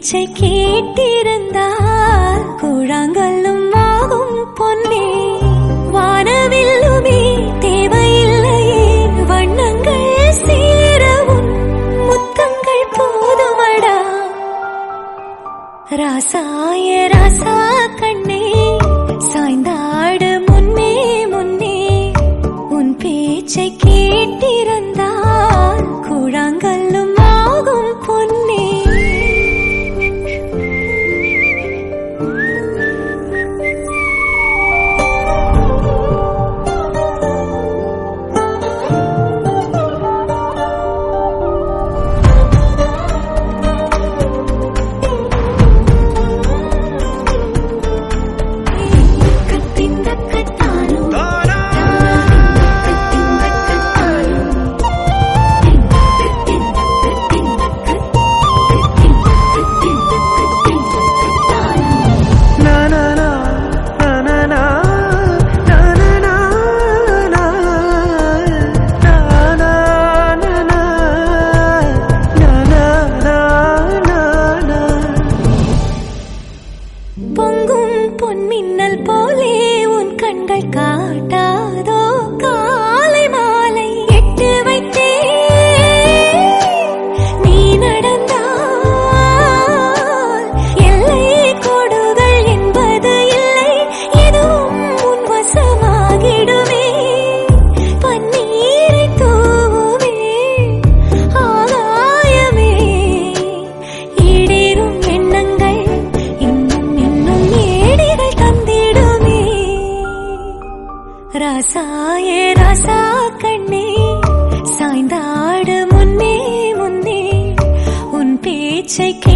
பேச்சை கேட்டிருந்தால் கூழாங்கல்லும் ஆகும் பொன்னே வானவில்லுமே தேவையில்லையே வண்ணங்கள் சேரவும் முத்தங்கள் போதுமடா ராசாய ராசா கண்ணே சாய்ந்தாடு முன்னே முன்னே உன் பேச்சை கேட்டிருந்தால் கூழாங்கல்லும் ஆகும் பொன்னே கத்திந்தக்கத்தானும் Na na na na na na na na na na na na na na na பொங்கும் பொன்மின்னல் போலே உன் கண்கள் காட்டாதோ காலை மாலை எட்டு வைத்தே நீ நடந்தால் எல்லை கோடுகள் என்பது இல்லை எதுவும் உன் வசமாகிடுமே பன்னீரை தூவே ஆகாயமே ஈடேறும் எண்ணங்கள் இன்னும் இன்னும் ஏடிகள் தந்திடுமே ராசாயே ராசா கண்ணே சாய்ந்தாடு முன்னே முன்னே உன் பேச்சை